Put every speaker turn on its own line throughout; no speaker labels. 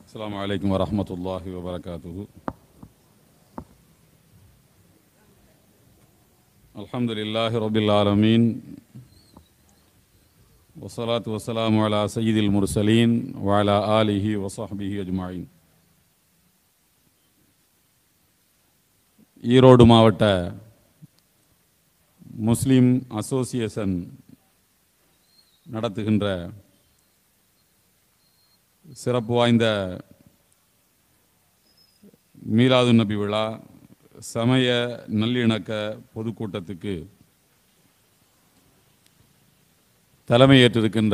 السلام عليكم ورحمة الله وبركاته الحمد لله رب العالمين والصلاة والسلام على سيد المرسلين وعلى آله وصحبه أجمعين ஈரோடு மாவட்ட முஸ்லிம் அசோசியேஷன் நடத்துகின்ற சிறப்பு வாய்ந்த மீலாது நபி விழா சமய நல்லிணக்க பொதுக்கூட்டத்துக்கு தலைமையேற்றிருக்கின்ற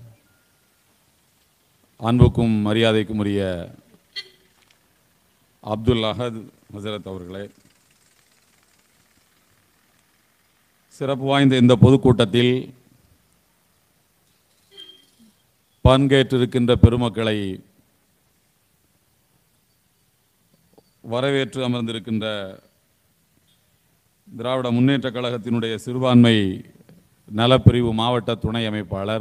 அன்புக்கும் மரியாதைக்கும் உரிய அப்துல் அஹத் ஹசரத் அவர்களே சிறப்பு வாய்ந்த இந்த பொதுக்கூட்டத்தில் பங்கேற்றிருக்கின்ற பெருமக்களை வரவேற்று அமர்ந்திருக்கின்ற திராவிட முன்னேற்றக் கழகத்தினுடைய சிறுபான்மை நலப்பிரிவு மாவட்ட துணை அமைப்பாளர்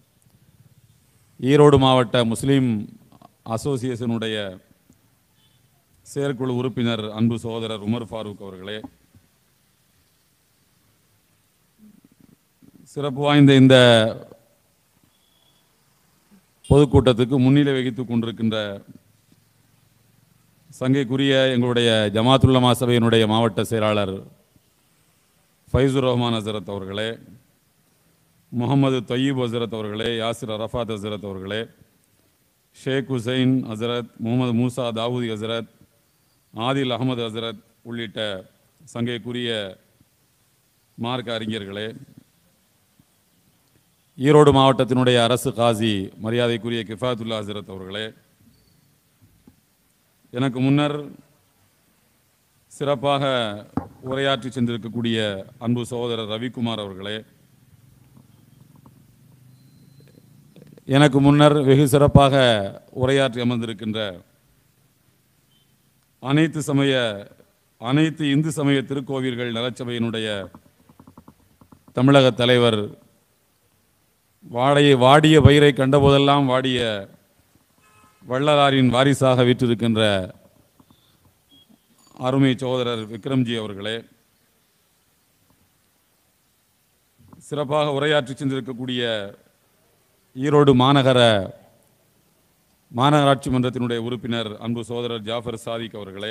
ஈரோடு மாவட்ட முஸ்லீம் அசோசியேஷனுடைய செயற்குழு உறுப்பினர் அன்பு சகோதரர் உமர் ஃபாரூக் அவர்களே சிறப்பு வாய்ந்த இந்த பொதுக்கூட்டத்துக்கு முன்னிலை வகித்துக் கொண்டிருக்கின்ற சங்கைக்குரிய எங்களுடைய ஜமாத்துல்லமா சபையினுடைய மாவட்ட செயலாளர் ஃபைசுர் ரஹ்மான் ஹசரத் அவர்களே முகமது தொய்யீப் ஹசரத் அவர்களே யாசிர் அரஃபாத் ஹசரத் அவர்களே ஷேக் ஹுசைன் ஹசரத் முகமது மூசா தாவூதி ஹசரத் ஆதில் அகமது ஹசரத் உள்ளிட்ட சங்கைக்குரிய மார்க்க அறிஞர்களே ஈரோடு மாவட்டத்தினுடைய அரசு காசி மரியாதைக்குரிய கிஃபாத்துல்லா ஹசரத் அவர்களே எனக்கு முன்னர் சிறப்பாக உரையாற்றி சென்றிருக்கக்கூடிய அன்பு சகோதரர் ரவிக்குமார் அவர்களே எனக்கு முன்னர் வெகு சிறப்பாக உரையாற்றி அமர்ந்திருக்கின்ற அனைத்து சமய அனைத்து இந்து சமய திருக்கோவில்கள் நலச்சபையினுடைய தமிழக தலைவர் வாடைய வாடிய பயிரை கண்டபோதெல்லாம் வாடிய வள்ளலாரின் வாரிசாக வீற்றிருக்கின்ற அருமை சகோதரர் விக்ரம்ஜி அவர்களே சிறப்பாக உரையாற்றி சென்றிருக்கக்கூடிய ஈரோடு மாநகர மாநகராட்சி மன்றத்தினுடைய உறுப்பினர் அன்பு சகோதரர் ஜாஃபர் சாதிக் அவர்களே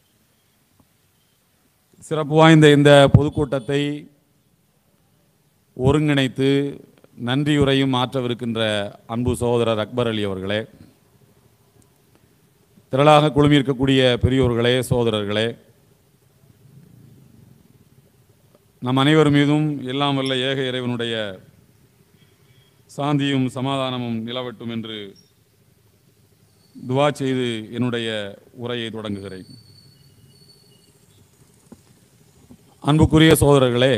சிறப்பு வாய்ந்த இந்த பொதுக்கூட்டத்தை ஒருங்கிணைத்து நன்றியுரையும் ஆற்றவிருக்கின்ற அன்பு சகோதரர் அக்பர் அலி அவர்களே திரளாக குழுமியிருக்கக்கூடிய பெரியோர்களே சகோதரர்களே நம் அனைவர் மீதும் எல்லாம் வல்ல ஏக இறைவனுடைய சாந்தியும் சமாதானமும் நிலவட்டும் என்று துவா செய்து என்னுடைய உரையை தொடங்குகிறேன் அன்புக்குரிய சகோதரர்களே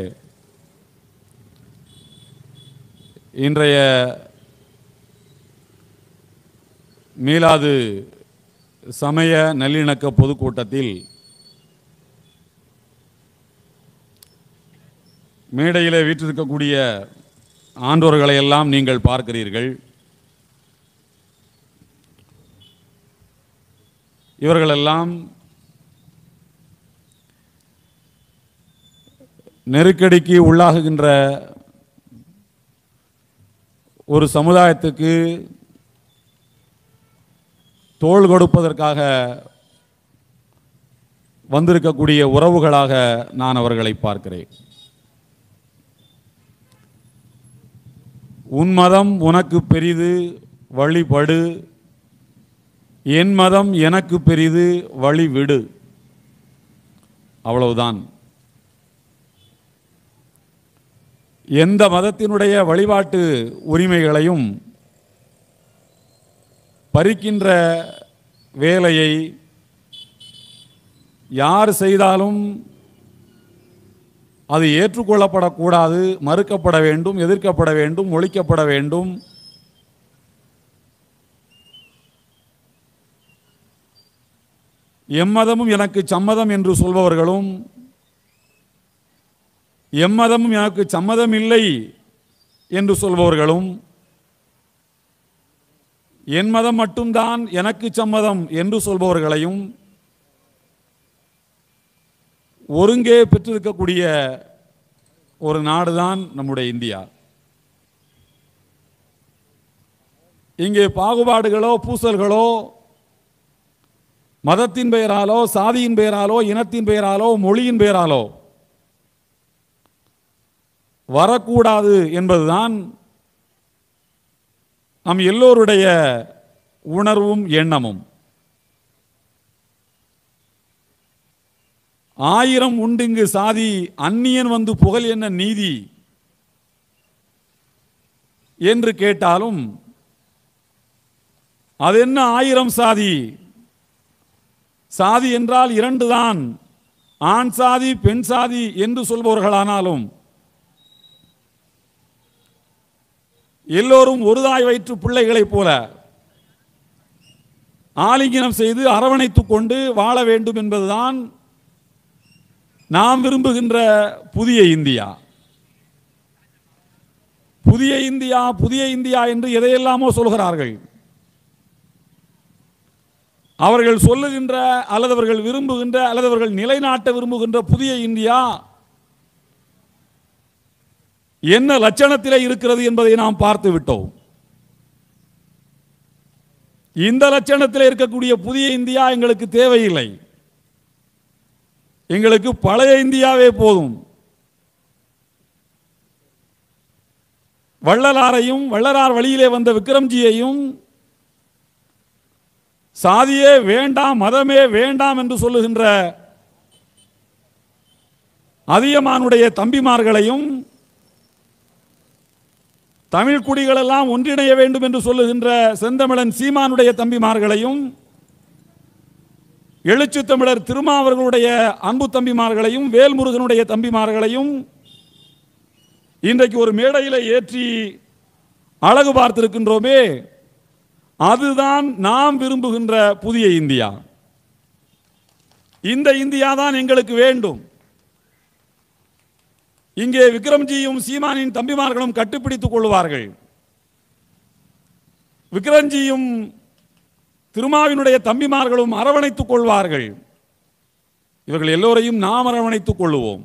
இன்றைய மீலாது சமய நல்லிணக்க பொதுக்கூட்டத்தில் மேடையிலே வீற்றிருக்கக்கூடிய ஆண்டோர்களை எல்லாம் நீங்கள் பார்க்கிறீர்கள் இவர்களெல்லாம் நெருக்கடிக்கு உள்ளாகுகின்ற ஒரு சமுதாயத்துக்கு தோள் கொடுப்பதற்காக வந்திருக்கக்கூடிய உறவுகளாக நான் அவர்களை பார்க்கிறேன் உன் மதம் உனக்கு பெரிது வழிபடு என் மதம் எனக்கு பெரிது வழி விடு அவ்வளவுதான் எந்த மதத்தினுடைய வழிபாட்டு உரிமைகளையும் பறிக்கின்ற வேலையை யார் செய்தாலும் அது ஏற்றுக்கொள்ளப்படக்கூடாது மறுக்கப்பட வேண்டும் எதிர்க்கப்பட வேண்டும் ஒழிக்கப்பட வேண்டும் எம்மதமும் எனக்கு சம்மதம் என்று சொல்பவர்களும் எம்மதமும் எனக்கு சம்மதம் இல்லை என்று சொல்பவர்களும் என் மதம் மட்டும்தான் எனக்கு சம்மதம் என்று சொல்பவர்களையும் ஒருங்கே பெற்றிருக்கக்கூடிய ஒரு நாடுதான் நம்முடைய இந்தியா இங்கே பாகுபாடுகளோ பூசல்களோ மதத்தின் பெயராலோ சாதியின் பெயராலோ இனத்தின் பெயராலோ மொழியின் பெயராலோ வரக்கூடாது என்பதுதான் நம் எல்லோருடைய உணர்வும் எண்ணமும் ஆயிரம் உண்டிங்கு சாதி அந்நியன் வந்து புகழ் என்ன நீதி என்று கேட்டாலும் அது என்ன ஆயிரம் சாதி சாதி என்றால் இரண்டு தான் ஆண் சாதி பெண் சாதி என்று சொல்பவர்களானாலும் எல்லோரும் ஒருதாய் வயிற்று பிள்ளைகளைப் போல ஆலிங்கனம் செய்து அரவணைத்துக் கொண்டு வாழ வேண்டும் என்பதுதான் நாம் விரும்புகின்ற புதிய இந்தியா புதிய இந்தியா புதிய இந்தியா என்று எதையெல்லாமோ சொல்கிறார்கள் அவர்கள் சொல்லுகின்ற அல்லது அவர்கள் விரும்புகின்ற அல்லது அவர்கள் நிலைநாட்ட விரும்புகின்ற புதிய இந்தியா என்ன லட்சணத்திலே இருக்கிறது என்பதை நாம் பார்த்து விட்டோம் இந்த லட்சணத்தில் இருக்கக்கூடிய புதிய இந்தியா எங்களுக்கு தேவையில்லை எங்களுக்கு பழைய இந்தியாவே போதும் வள்ளலாரையும் வள்ளலார் வழியிலே வந்த விக்ரம்ஜியையும் சாதியே வேண்டாம் மதமே வேண்டாம் என்று சொல்லுகின்ற அதியமானுடைய தம்பிமார்களையும் தமிழ் குடிகளெல்லாம் ஒன்றிணைய வேண்டும் என்று சொல்லுகின்ற செந்தமிழன் சீமானுடைய தம்பிமார்களையும் எழுச்சி தமிழர் திருமாவர்களுடைய அன்பு தம்பிமார்களையும் வேல்முருகனுடைய தம்பிமார்களையும் இன்றைக்கு ஒரு மேடையில் ஏற்றி அழகு பார்த்திருக்கின்றோமே அதுதான் நாம் விரும்புகின்ற புதிய இந்தியா இந்த இந்தியா தான் எங்களுக்கு வேண்டும் இங்கே விக்ரம்ஜியும் சீமானின் தம்பிமார்களும் கட்டுப்பிடித்துக் கொள்வார்கள் விக்ரம்ஜியும் திருமாவினுடைய தம்பிமார்களும் அரவணைத்துக் கொள்வார்கள் இவர்கள் எல்லோரையும் நாம் அரவணைத்துக் கொள்ளுவோம்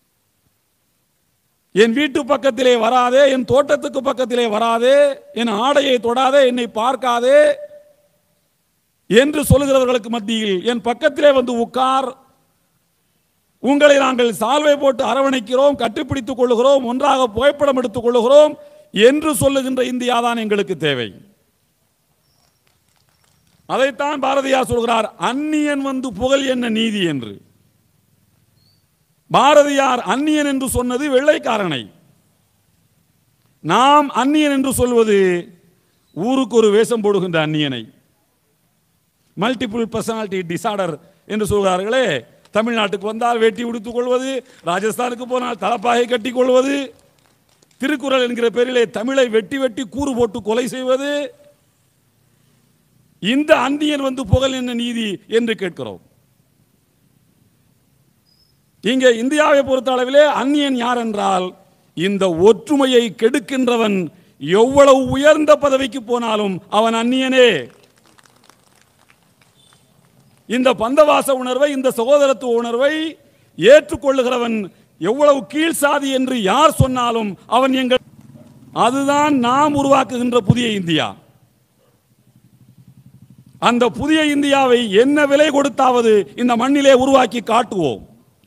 என் வீட்டு பக்கத்திலே வராதே என் தோட்டத்துக்கு பக்கத்திலே வராதே என் ஆடையை தொடாதே என்னை பார்க்காதே என்று சொல்லுகிறவர்களுக்கு மத்தியில் என் பக்கத்திலே வந்து உட்கார் உங்களை நாங்கள் சால்வை போட்டு அரவணைக்கிறோம் கட்டுப்பிடித்துக் கொள்ளுகிறோம் ஒன்றாக புகைப்படம் எடுத்துக் கொள்ளுகிறோம் என்று சொல்லுகின்ற இந்தியா தான் எங்களுக்கு தேவை அதைத்தான் பாரதியார் சொல்கிறார் அந்நியன் வந்து புகழ் என்ன நீதி என்று பாரதியார் அந்நியன் என்று சொன்னது வெள்ளைக்காரனை நாம் அந்நியன் என்று சொல்வது ஊருக்கு ஒரு வேஷம் போடுகின்ற அந்நியனை மல்டிபிள் பர்சனாலிட்டி டிசார்டர் என்று சொல்கிறார்களே தமிழ்நாட்டுக்கு வந்தால் வேட்டி உடுத்துக் கொள்வது ராஜஸ்தானுக்கு போனால் தலப்பாகை கட்டிக் கொள்வது திருக்குறள் என்கிற பேரிலே தமிழை வெட்டி வெட்டி கூறு போட்டு கொலை செய்வது இந்த அந்தியன் வந்து புகழ் என்ன நீதி என்று கேட்கிறோம் இங்கே இந்தியாவை பொறுத்த அளவிலே அந்நியன் யார் என்றால் இந்த ஒற்றுமையை கெடுக்கின்றவன் எவ்வளவு உயர்ந்த பதவிக்கு போனாலும் அவன் அந்நியனே இந்த பந்தவாச உணர்வை இந்த சகோதரத்துவ உணர்வை ஏற்றுக்கொள்ளுகிறவன் எவ்வளவு கீழ் சாதி என்று யார் சொன்னாலும் அவன் எங்கள் அதுதான் நாம் உருவாக்குகின்ற புதிய இந்தியா அந்த புதிய இந்தியாவை என்ன விலை கொடுத்தாவது இந்த மண்ணிலே உருவாக்கி காட்டுவோம்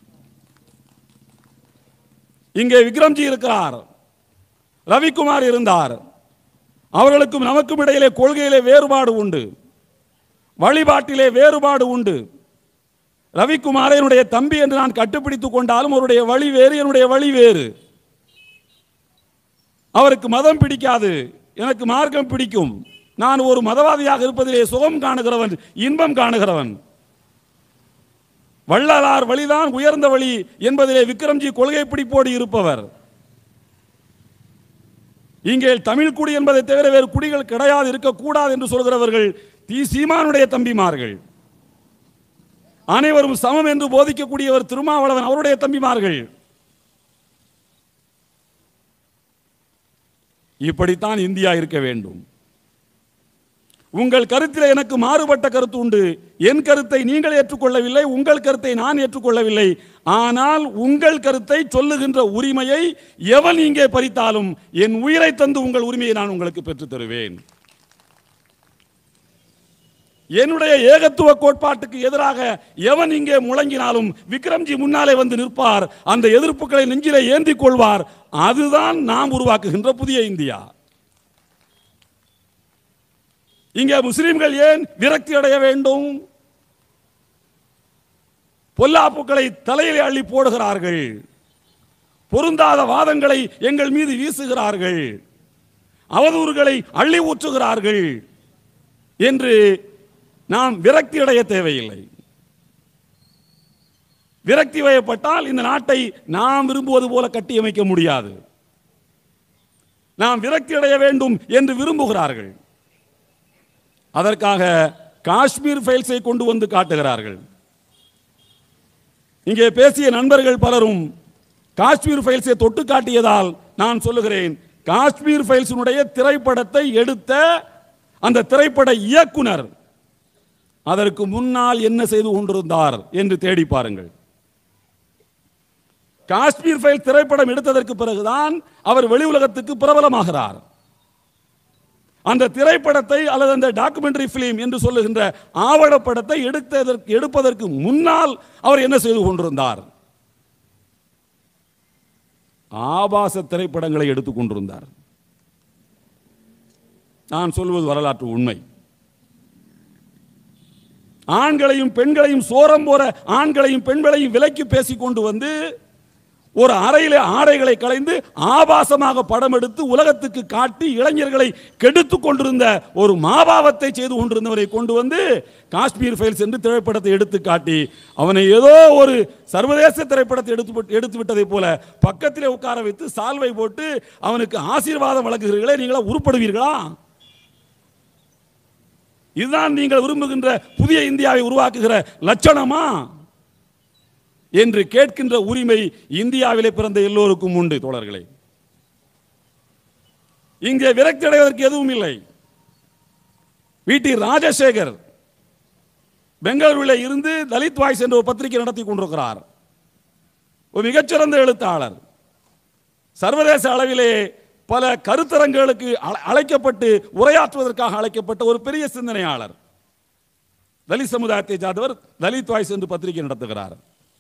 இங்கே விக்ரம்ஜி இருக்கிறார் ரவிக்குமார் இருந்தார் அவர்களுக்கும் நமக்கும் இடையிலே கொள்கையிலே வேறுபாடு உண்டு வழிபாட்டிலே வேறுபாடு உண்டு ரவிக்குமார் என்னுடைய தம்பி என்று நான் கட்டுப்பிடித்துக் கொண்டாலும் அவருடைய வழி வேறு என்னுடைய வழி வேறு அவருக்கு மதம் பிடிக்காது எனக்கு மார்க்கம் பிடிக்கும் நான் ஒரு மதவாதியாக இருப்பதிலே சுகம் காணுகிறவன் இன்பம் காணுகிறவன் வள்ளலார் வழிதான் உயர்ந்த வழி என்பதிலே விக்ரம்ஜி கொள்கை பிடிப்போடு இருப்பவர் இங்கே தமிழ் குடி என்பதை தவிர வேறு குடிகள் கிடையாது இருக்கக்கூடாது என்று சொல்கிறவர்கள் தி சீமானுடைய தம்பிமார்கள் அனைவரும் சமம் என்று போதிக்கக்கூடியவர் திருமாவளவன் அவருடைய தம்பிமார்கள் இப்படித்தான் இந்தியா இருக்க வேண்டும் உங்கள் கருத்தில் எனக்கு மாறுபட்ட கருத்து உண்டு என் கருத்தை நீங்கள் ஏற்றுக்கொள்ளவில்லை உங்கள் கருத்தை நான் ஏற்றுக்கொள்ளவில்லை ஆனால் உங்கள் கருத்தை சொல்லுகின்ற உரிமையை எவன் இங்கே பறித்தாலும் என் உயிரை தந்து உங்கள் உரிமையை நான் உங்களுக்கு பெற்றுத் தருவேன் என்னுடைய ஏகத்துவ கோட்பாட்டுக்கு எதிராக எவன் இங்கே முழங்கினாலும் விக்ரம்ஜி முன்னாலே வந்து நிற்பார் அந்த எதிர்ப்புகளை நெஞ்சிலே ஏந்திக் கொள்வார் அதுதான் நாம் உருவாக்குகின்ற புதிய இந்தியா இங்கே முஸ்லிம்கள் ஏன் விரக்தி அடைய வேண்டும் பொல்லாப்புக்களை தலையிலே அள்ளி போடுகிறார்கள் பொருந்தாத வாதங்களை எங்கள் மீது வீசுகிறார்கள் அவதூறுகளை அள்ளி ஊற்றுகிறார்கள் என்று நாம் விரக்தி அடைய தேவையில்லை விரக்தி வயப்பட்டால் இந்த நாட்டை நாம் விரும்புவது போல கட்டியமைக்க முடியாது நாம் விரக்தி அடைய வேண்டும் என்று விரும்புகிறார்கள் அதற்காக காஷ்மீர் ஃபைல்ஸை கொண்டு வந்து காட்டுகிறார்கள் இங்கே பேசிய நண்பர்கள் பலரும் காஷ்மீர் ஃபைல்ஸை தொட்டு காட்டியதால் நான் சொல்லுகிறேன் காஷ்மீர் ஃபைல்ஸினுடைய திரைப்படத்தை எடுத்த அந்த திரைப்பட இயக்குனர் அதற்கு முன்னால் என்ன செய்து கொண்டிருந்தார் என்று தேடி பாருங்கள் காஷ்மீர் ஃபைல் திரைப்படம் எடுத்ததற்கு பிறகுதான் அவர் வெளி உலகத்துக்கு பிரபலமாகிறார் அந்த திரைப்படத்தை அல்லது அந்த டாக்குமெண்டரி பிலிம் என்று சொல்லுகின்ற ஆவணப்படத்தை எடுத்ததற்கு எடுப்பதற்கு முன்னால் அவர் என்ன செய்து கொண்டிருந்தார் ஆபாச திரைப்படங்களை எடுத்துக் கொண்டிருந்தார் நான் சொல்வது வரலாற்று உண்மை ஆண்களையும் பெண்களையும் சோரம் போற ஆண்களையும் பெண்களையும் விலைக்கு பேசி கொண்டு வந்து ஒரு அறையிலே ஆடைகளை களைந்து ஆபாசமாக படம் எடுத்து உலகத்துக்கு காட்டி இளைஞர்களை கெடுத்து கொண்டிருந்த ஒரு மாபாவத்தை செய்து கொண்டிருந்தவரை கொண்டு வந்து காஷ்மீர் ஃபைல்ஸ் என்று திரைப்படத்தை எடுத்து காட்டி அவனை ஏதோ ஒரு சர்வதேச திரைப்படத்தை எடுத்து எடுத்து விட்டதை போல பக்கத்திலே உட்கார வைத்து சால்வை போட்டு அவனுக்கு ஆசீர்வாதம் வழங்குகிறீர்களே நீங்களா உருப்படுவீர்களா இதுதான் நீங்கள் விரும்புகின்ற புதிய இந்தியாவை உருவாக்குகிற லட்சணமா என்று கேட்கின்ற உரிமை இந்தியாவிலே பிறந்த எல்லோருக்கும் உண்டு தோழர்களே இங்கே விரக்தி அடைவதற்கு எதுவும் இல்லை வீட்டி ராஜசேகர் பெங்களூரில் இருந்து தலித் வாய்ஸ் என்ற ஒரு பத்திரிகை நடத்தி கொண்டிருக்கிறார் ஒரு மிகச்சிறந்த எழுத்தாளர் சர்வதேச அளவிலே பல கருத்தரங்குகளுக்கு அழ- அழைக்கப்பட்டு உரையாற்றுவதற்காக அழைக்கப்பட்ட ஒரு பெரிய சிந்தனையாளர் தலித் சமுதாயத்தை சார்ந்தவர் தலித் வாய்ஸ் என்று பத்திரிகை நடத்துகிறார்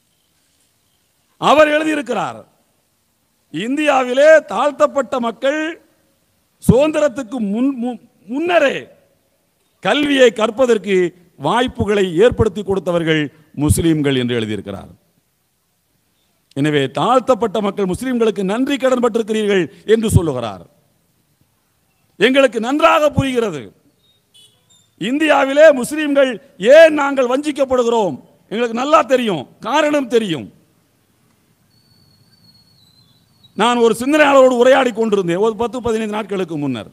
அவர் எழுதியிருக்கிறார் இந்தியாவிலே தாழ்த்தப்பட்ட மக்கள் சுதந்திரத்துக்கு முன் மு- முன்னரே கல்வியை கற்பதற்கு வாய்ப்புகளை ஏற்படுத்தி கொடுத்தவர்கள் முஸ்லிம்கள் என்று எழுதியிருக்கிறார் எனவே தாழ்த்தப்பட்ட மக்கள் முஸ்லிம்களுக்கு நன்றி கடன் பட்டிருக்கிறீர்கள் என்று சொல்லுகிறார் எங்களுக்கு நன்றாக புரிகிறது இந்தியாவிலே முஸ்லிம்கள் ஏன் நாங்கள் வஞ்சிக்கப்படுகிறோம் எங்களுக்கு நல்லா தெரியும் காரணம் தெரியும் நான் ஒரு சிந்தனையாளரோடு உரையாடி கொண்டிருந்தேன் ஒரு பத்து பதினைந்து நாட்களுக்கு முன்னர்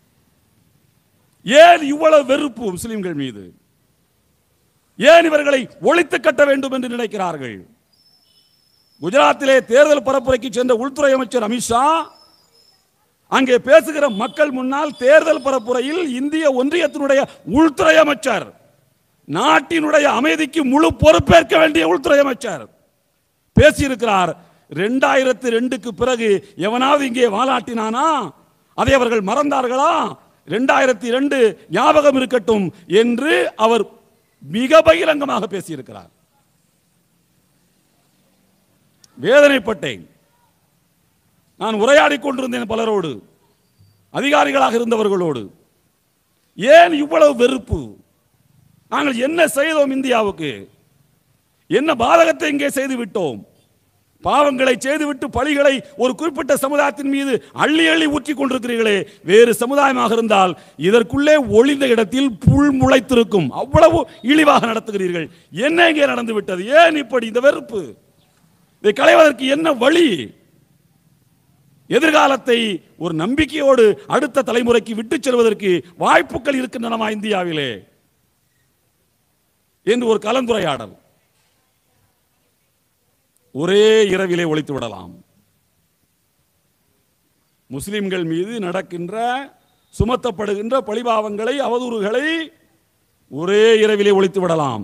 ஏன் இவ்வளவு வெறுப்பு முஸ்லிம்கள் மீது ஏன் இவர்களை ஒழித்து கட்ட வேண்டும் என்று நினைக்கிறார்கள் குஜராத்திலே தேர்தல் பரப்புரைக்கு சென்ற உள்துறை அமைச்சர் அமித்ஷா அங்கே பேசுகிற மக்கள் முன்னால் தேர்தல் பரப்புரையில் இந்திய ஒன்றியத்தினுடைய உள்துறை அமைச்சர் நாட்டினுடைய அமைதிக்கு முழு பொறுப்பேற்க வேண்டிய உள்துறை அமைச்சர் பேசியிருக்கிறார் ரெண்டாயிரத்து ரெண்டுக்கு பிறகு எவனாவது இங்கே வாலாட்டினானா அதை அவர்கள் மறந்தார்களா ரெண்டாயிரத்தி ரெண்டு ஞாபகம் இருக்கட்டும் என்று அவர் மிக பகிரங்கமாக பேசியிருக்கிறார் வேதனைப்பட்டேன் நான் உரையாடி கொண்டிருந்தேன் பலரோடு அதிகாரிகளாக இருந்தவர்களோடு ஏன் இவ்வளவு வெறுப்பு நாங்கள் என்ன செய்தோம் இந்தியாவுக்கு என்ன பாதகத்தை இங்கே செய்து விட்டோம் பாவங்களை செய்துவிட்டு பழிகளை ஒரு குறிப்பிட்ட சமுதாயத்தின் மீது அள்ளி அள்ளி ஊற்றி கொண்டிருக்கிறீர்களே வேறு சமுதாயமாக இருந்தால் இதற்குள்ளே ஒளிந்த இடத்தில் புல் முளைத்திருக்கும் அவ்வளவு இழிவாக நடத்துகிறீர்கள் என்ன இங்கே நடந்து விட்டது ஏன் இப்படி இந்த வெறுப்பு இதை களைவதற்கு என்ன வழி எதிர்காலத்தை ஒரு நம்பிக்கையோடு அடுத்த தலைமுறைக்கு விட்டுச் செல்வதற்கு வாய்ப்புகள் இருக்கின்றனவா இந்தியாவிலே என்று ஒரு கலந்துரையாடல் ஒரே இரவிலே ஒழித்து விடலாம் முஸ்லிம்கள் மீது நடக்கின்ற சுமத்தப்படுகின்ற பழிபாவங்களை அவதூறுகளை ஒரே இரவிலே ஒழித்து விடலாம்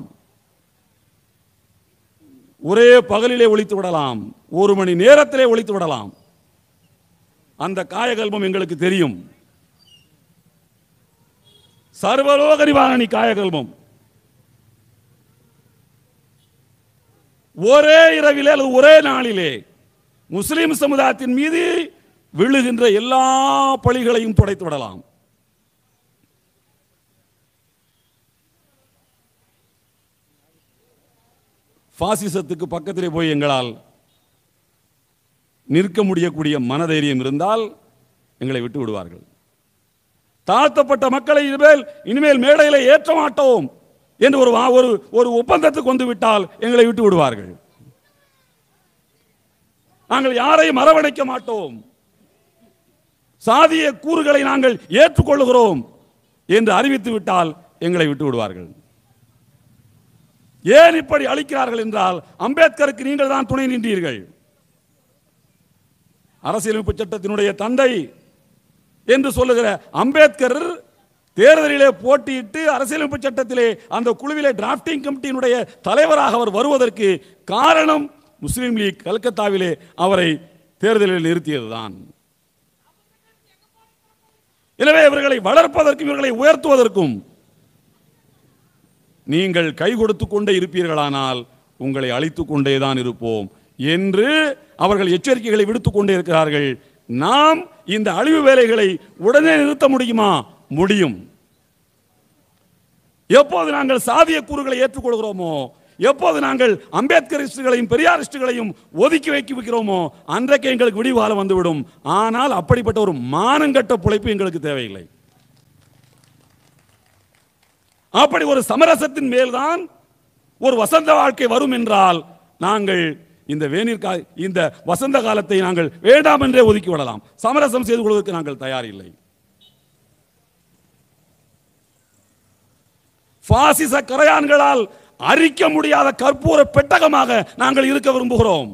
ஒரே பகலிலே ஒழித்து விடலாம் ஒரு மணி நேரத்திலே ஒழித்து விடலாம் அந்த காயகல்பம் எங்களுக்கு தெரியும் சர்வலோக நிவாரணி காயகல்பம் ஒரே இரவிலே அல்லது ஒரே நாளிலே முஸ்லிம் சமுதாயத்தின் மீது விழுகின்ற எல்லா பழிகளையும் துடைத்து விடலாம் பாசிசத்துக்கு பக்கத்திலே போய் எங்களால் நிற்க முடியக்கூடிய மனதைரியம் இருந்தால் எங்களை விட்டு விடுவார்கள் தாழ்த்தப்பட்ட மக்களை இனிமேல் இனிமேல் மேடையில ஏற்ற மாட்டோம் என்று ஒரு வா- ஒரு ஒரு ஒப்பந்தத்துக்கு வந்து விட்டால் எங்களை விட்டு விடுவார்கள் நாங்கள் யாரையும் அரவணைக்க மாட்டோம் சாதிய கூறுகளை நாங்கள் ஏற்றுக்கொள்கிறோம் என்று அறிவித்து விட்டால் எங்களை விட்டு விடுவார்கள் ஏன் இப்படி அளிக்கிறார்கள் என்றால் அம்பேத்கருக்கு நீங்கள் தான் துணை நின்றீர்கள் அரசியலமைப்பு சட்டத்தினுடைய தந்தை என்று சொல்லுகிற அம்பேத்கர் தேர்தலிலே போட்டியிட்டு அரசியலமைப்பு சட்டத்திலே அந்த குழுவிலே டிராஃப்டிங் கமிட்டியினுடைய தலைவராக அவர் வருவதற்கு காரணம் முஸ்லீம் லீக் கல்கத்தாவிலே அவரை தேர்தலில் நிறுத்தியதுதான் எனவே இவர்களை வளர்ப்பதற்கும் இவர்களை உயர்த்துவதற்கும் நீங்கள் கை கொடுத்து கொண்டே இருப்பீர்களானால் உங்களை அழித்துக் கொண்டேதான் இருப்போம் என்று அவர்கள் எச்சரிக்கைகளை விடுத்துக் கொண்டே இருக்கிறார்கள் நாம் இந்த அழிவு வேலைகளை உடனே நிறுத்த முடியுமா முடியும் எப்போது நாங்கள் சாதிய கூறுகளை ஏற்றுக்கொள்கிறோமோ எப்போது நாங்கள் அம்பேத்கரிஸ்டுகளையும் பெரியாரிஸ்டுகளையும் ஒதுக்கி வைக்க வைக்கிறோமோ அன்றைக்கு எங்களுக்கு விடிவு காலம் வந்துவிடும் ஆனால் அப்படிப்பட்ட ஒரு மானங்கட்ட பிழைப்பு எங்களுக்கு தேவையில்லை அப்படி ஒரு சமரசத்தின் மேல்தான் ஒரு வசந்த வாழ்க்கை வரும் என்றால் நாங்கள் இந்த வேநீர் கா இந்த வசந்த காலத்தை நாங்கள் வேண்டாம் என்றே ஒதுக்கி விடலாம் சமரசம் செய்து கொள்வதற்கு நாங்கள் தயார் இல்லை பாசிச கரையான்களால் அரிக்க முடியாத கற்பூர பெட்டகமாக நாங்கள் இருக்க விரும்புகிறோம்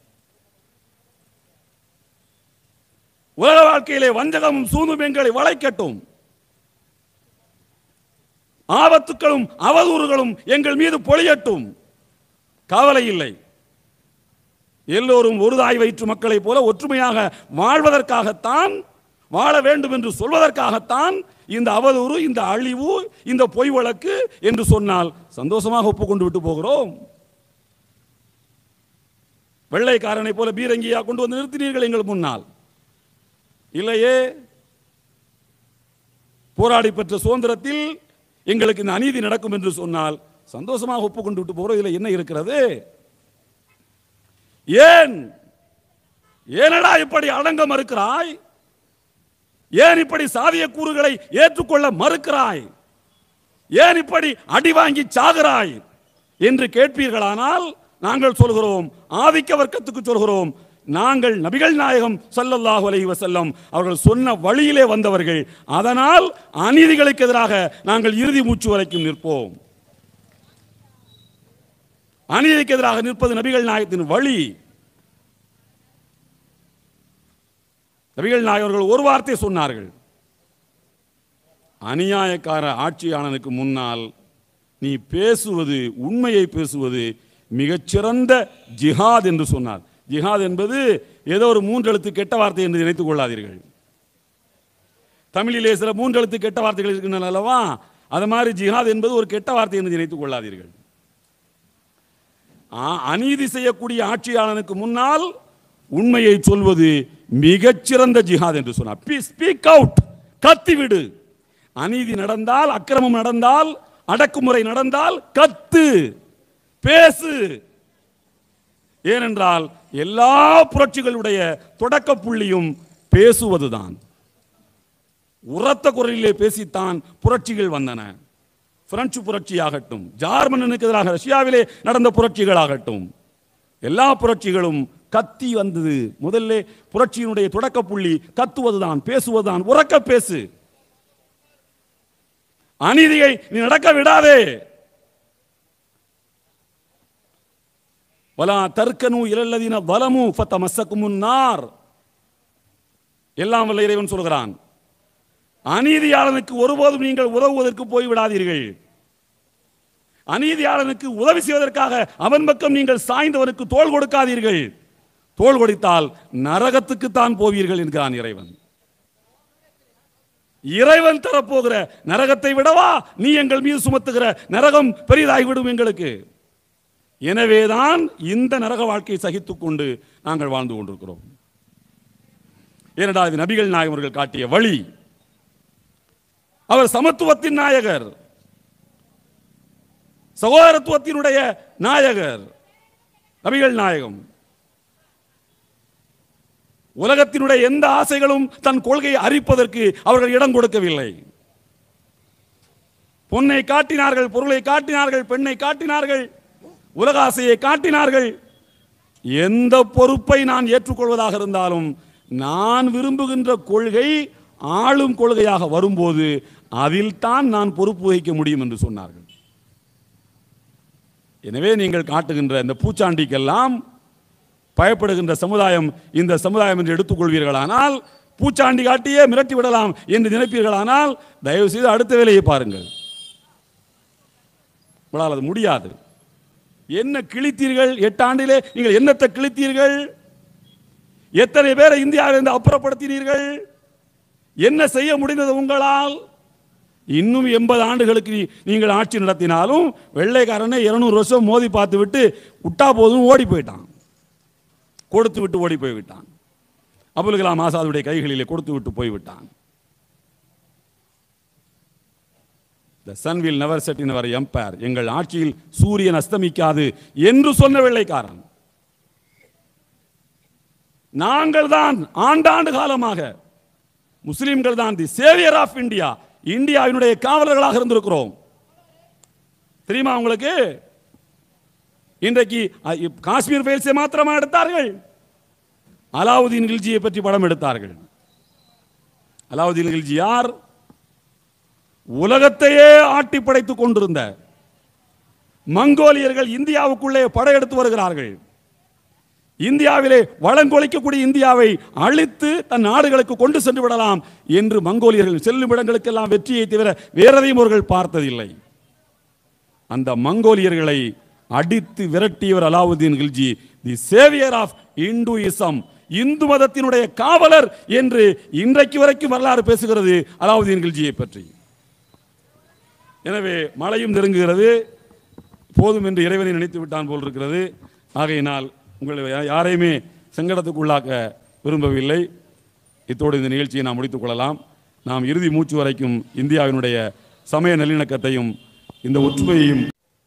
உலக வாழ்க்கையிலே வஞ்சகமும் சூதும் எங்களை வளைக்கட்டும் ஆபத்துக்களும் அவதூறுகளும் எங்கள் மீது பொழியட்டும் கவலை இல்லை எல்லோரும் ஒரு தாய் வயிற்று மக்களைப் போல ஒற்றுமையாக வாழ்வதற்காகத்தான் வாழ வேண்டும் என்று சொல்வதற்காகத்தான் இந்த அவதூறு இந்த அழிவு இந்த பொய் வழக்கு என்று சொன்னால் சந்தோஷமாக ஒப்புக்கொண்டு விட்டு போகிறோம் வெள்ளைக்காரனை போல பீரங்கியா கொண்டு வந்து நிறுத்தினீர்கள் எங்கள் முன்னால் இல்லையே போராடி பெற்ற சுதந்திரத்தில் எங்களுக்கு இந்த அநீதி நடக்கும் என்று சொன்னால் சந்தோஷமாக ஒப்புக்கொண்டு விட்டு போகிறோம் இதில் என்ன இருக்கிறது ஏன் ஏனடா இப்படி அடங்க மறுக்கிறாய் ஏன் இப்படி சாதிய கூறுகளை ஏற்றுக்கொள்ள மறுக்கிறாய் ஏன் இப்படி அடி வாங்கி சாகிறாய் என்று கேட்பீர்களானால் நாங்கள் சொல்கிறோம் ஆதிக்க வர்க்கத்துக்கு சொல்கிறோம் நாங்கள் நபிகள் நாயகம் ஸல்லல்லாஹு அலைஹி வஸல்லம் அவர்கள் சொன்ன வழியிலே வந்தவர்கள் அதனால் அநீதிகளுக்கு எதிராக நாங்கள் இறுதி மூச்சு வரைக்கும் நிற்போம் அநீதிக்கு எதிராக நிற்பது நபிகள் நாயகத்தின் வழி நபிகள் நாயகர்கள் ஒரு வார்த்தை சொன்னார்கள் அநியாயக்கார ஆட்சியாளனுக்கு முன்னால் நீ பேசுவது உண்மையை பேசுவது மிகச்சிறந்த ஜிஹாத் என்று சொன்னார் ஜிஹாத் என்பது ஏதோ ஒரு மூன்றெழுத்து கெட்ட வார்த்தை என்று நினைத்துக் கொள்ளாதீர்கள் தமிழிலே சில மூன்றெழுத்து கெட்ட வார்த்தைகள் இருக்கின்றன அல்லவா அது மாதிரி ஜிஹாத் என்பது ஒரு கெட்ட வார்த்தை என்று நினைத்துக் கொள்ளாதீர்கள் ஆ- அநீதி செய்யக்கூடிய ஆட்சியாளனுக்கு முன்னால் உண்மையை சொல்வது மிகச்சிறந்த ஜிஹாத் என்று சொன்னார் ஸ்பீக் அவுட் கத்திவிடு அநீதி நடந்தால் அக்கிரமம் நடந்தால் அடக்குமுறை நடந்தால் கத்து பேசு ஏனென்றால் எல்லா புரட்சிகளுடைய தொடக்க புள்ளியும் பேசுவதுதான் உரத்த குரலிலே பேசித்தான் புரட்சிகள் வந்தன பிரெஞ்சு புரட்சியாகட்டும் ஜார்மனுக்கு எதிராக ரஷ்யாவிலே நடந்த புரட்சிகளாகட்டும் எல்லா புரட்சிகளும் கத்தி வந்தது முதல்ல புரட்சியினுடைய தொடக்க புள்ளி கத்துவதுதான் பேசுவதுதான் உறக்க பேசு அநீதியை நீ நடக்க விடாதே வலா தர்க்கனு இலல்லதீன வலமு ஃபத்தமஸ்ஸகுமுன் நார் எல்லாம் வல்ல இறைவன் சொல்கிறான் அநீதியாளனுக்கு ஒருபோதும் நீங்கள் உதவுவதற்கு போய்விடாதீர்கள் அநீதியாளனுக்கு உதவி செய்வதற்காக அவன் பக்கம் நீங்கள் சாய்ந்தவனுக்கு தோள் கொடுக்காதீர்கள் தோள் கொடுத்தால் நரகத்துக்கு தான் போவீர்கள் என்கிறான் இறைவன் இறைவன் தரப்போகிற நரகத்தை விடவா நீ எங்கள் மீது சுமத்துகிற நரகம் பெரிதாகிவிடும் எங்களுக்கு எனவேதான் இந்த நரக வாழ்க்கையை சகித்துக் கொண்டு நாங்கள் வாழ்ந்து கொண்டிருக்கிறோம் ஏனென்றால் இது நபிகள் நாயகம் அவர்கள் காட்டிய வழி அவர் சமத்துவத்தின் நாயகர் சகோதரத்துவத்தினுடைய நாயகர் நபிகள் நாயகம் உலகத்தினுடைய எந்த ஆசைகளும் தன் கொள்கையை அரிப்பதற்கு அவர்கள் இடம் கொடுக்கவில்லை பொன்னை காட்டினார்கள் பொருளை காட்டினார்கள் பெண்ணை காட்டினார்கள் உலக ஆசையை காட்டினார்கள் எந்த பொறுப்பை நான் ஏற்றுக்கொள்வதாக இருந்தாலும் நான் விரும்புகின்ற கொள்கை ஆளும் கொள்கையாக வரும்போது அதில் தான் நான் பொறுப்பு வகிக்க முடியும் என்று சொன்னார்கள் எனவே நீங்கள் காட்டுகின்ற இந்த பூச்சாண்டிக்கெல்லாம் பயப்படுகின்ற சமுதாயம் இந்த சமுதாயம் என்று எடுத்துக்கொள்வீர்களானால் பூச்சாண்டி காட்டியே மிரட்டி விடலாம் என்று நினைப்பீர்களானால் தயவு செய்து அடுத்த வேலையை பாருங்கள் உங்களால் அது முடியாது என்ன கிழித்தீர்கள் எட்டு ஆண்டிலே நீங்கள் என்னத்தை கிழித்தீர்கள் எத்தனை பேரை இந்தியாவிலிருந்து அப்புறப்படுத்தினீர்கள் என்ன செய்ய முடிந்தது உங்களால் இன்னும் எண்பது ஆண்டுகளுக்கு நீ- நீங்கள் ஆட்சி நடத்தினாலும் வெள்ளைக்காரனை இருநூறு வருஷம் மோதி பார்த்து விட்டு விட்டா போதும் ஓடி போயிட்டான் கொடுத்து விட்டு ஓடி போய் விட்டான் அபுல் கலாம் ஆசாதுடைய கைகளிலே கொடுத்து விட்டு போய்விட்டான் the sun will never set in our empire எங்கள் ஆட்சியில் சூரியன் அஸ்தமிக்காது என்று சொன்ன வெள்ளைக்காரன் நாங்கள் தான் ஆண்டாண்டு காலமாக முஸ்லிம்கள் தான் தி சேவியர் ஆஃப் இந்தியா இந்தியாவினுடைய காவலர்களாக இருந்திருக்கிறோம் தெரியுமா உங்களுக்கு இன்றைக்கு அ, இப்- காஷ்மீர் ஃபைல்ஸை மாத்திரமா எடுத்தார்கள் அலாவுதீன் கில்ஜியை பற்றி படம் எடுத்தார்கள் அலாவுதீன் கில்ஜி யார் உலகத்தையே ஆட்டி படைத்துக் கொண்டிருந்த மங்கோலியர்கள் இந்தியாவுக்குள்ளே படையெடுத்து வருகிறார்கள் இந்தியாவிலே வளங்கொழிக்கக்கூடிய இந்தியாவை அழித்து தன் நாடுகளுக்கு கொண்டு சென்று விடலாம் என்று மங்கோலியர்கள் செல்லும் இடங்களுக்கெல்லாம் வெற்றியை தவிர வேறெதையும் அவர்கள் பார்த்ததில்லை அந்த மங்கோலியர்களை அடித்து விரட்டியவர் Alauddin Khilji the saviour of Hinduism இந்து மதத்தினுடைய காவலர் என்று இன்றைக்கு வரைக்கும் வரலாறு பேசுகிறது அலாவுதீன் கில்ஜியை பற்றி எனவே மழையும் நெருங்குகிறது போதும் என்று இறைவனை நினைத்து விட்டான் போல் இருக்கிறது ஆகையினால் உங்களை யா- யாரையுமே சங்கடத்துக்குள்ளாக்க விரும்பவில்லை இத்தோடு இந்த நிகழ்ச்சியை நாம் முடித்துக் கொள்ளலாம் நாம் இறுதி மூச்சு வரைக்கும் இந்தியாவினுடைய சமய நல்லிணக்கத்தையும் இந்த ஒற்றுமையையும்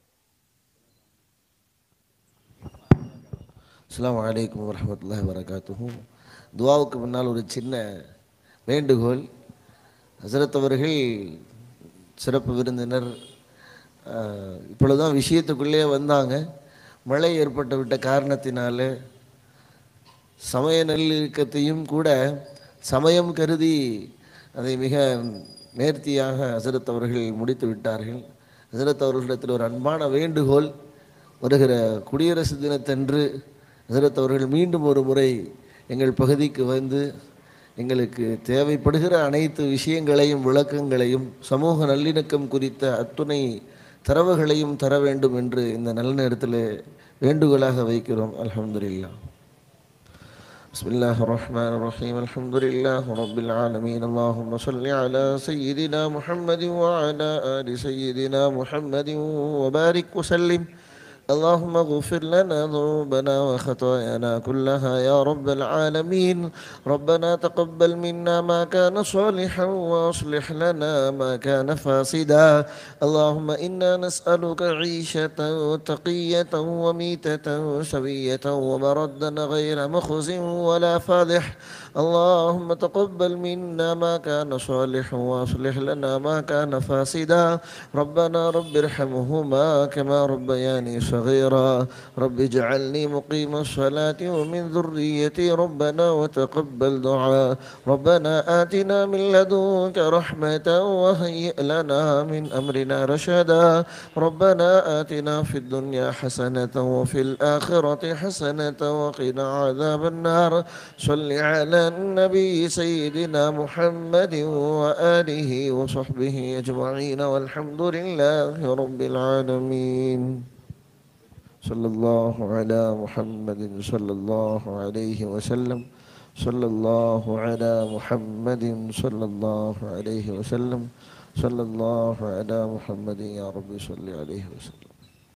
அஸ்ஸலாமு அலைக்கும் வரஹ்மத்துல்லாஹி வரகாத்துஹு துவாவுக்கு முன்னால் ஒரு சின்ன வேண்டுகோள் ஹசரத் அவர்கள் சிறப்பு விருந்தினர் ஆஹ், இப்பொழுதுதான் விஷயத்துக்குள்ளே வந்தாங்க மழை ஏற்பட்டு விட்ட காரணத்தினால சமய நல்லிணக்கத்தையும் கூட சமயம் கருதி அதை மிக நேர்த்தியாக ஹசரத் அவர்கள் முடித்து விட்டார்கள் ஹசரத் அவர்களிடத்தில் ஒரு அன்பான வேண்டுகோள் வருகிற குடியரசு தினத்தன்று ஹசரத் அவர்கள் மீண்டும் ஒரு முறை எங்கள் பகுதிக்கு வந்து எங்களுக்கு தேவைப்படுகிற அனைத்து விஷயங்களையும் விளக்கங்களையும் சமூக நல்லிணக்கம் குறித்த அத்துணை தரவுகளையும் தர வேண்டும் என்று இந்த நல்ல நேரத்தில் வேண்டுகோளாக வைக்கிறோம் அல்ஹம்துலில்லாஹ் بسم الله الرحمن الرحيم الحمد لله رب العالمين اللهم صل على سيدنا محمد وعلى آل سيدنا محمد وبارك وسلم اللهم اغفر لنا ذنوبنا وخطايانا كلها يا رب العالمين ربنا تقبل منا ما كان صالحا واصلح لنا ما كان فاسدا اللهم إنا نسألك عيشة تقية وميتة سوية ومردا غير مخز ولا فاضح اللهم تقبل منا ما كان صالحا واصلح لنا ما كان فاسدا ربنا رب ارحمهما كما ربياني صغيرا صغيرا رب اجعلني مقيم الصلاة ومن ذريتي ربنا وتقبل دعاء ربنا آتنا من لدنك رحمة وهيئ لنا من أمرنا رشدا ربنا آتنا في الدنيا حسنة وفي الآخرة حسنة وقنا عذاب النار صل على النبي سيدنا محمد وآله وصحبه أجمعين والحمد لله رب العالمين صلى الله على محمد صلى الله عليه وسلم صلى الله على محمد صلى الله عليه وسلم صلى الله على محمد يا رب صل عليه وسلم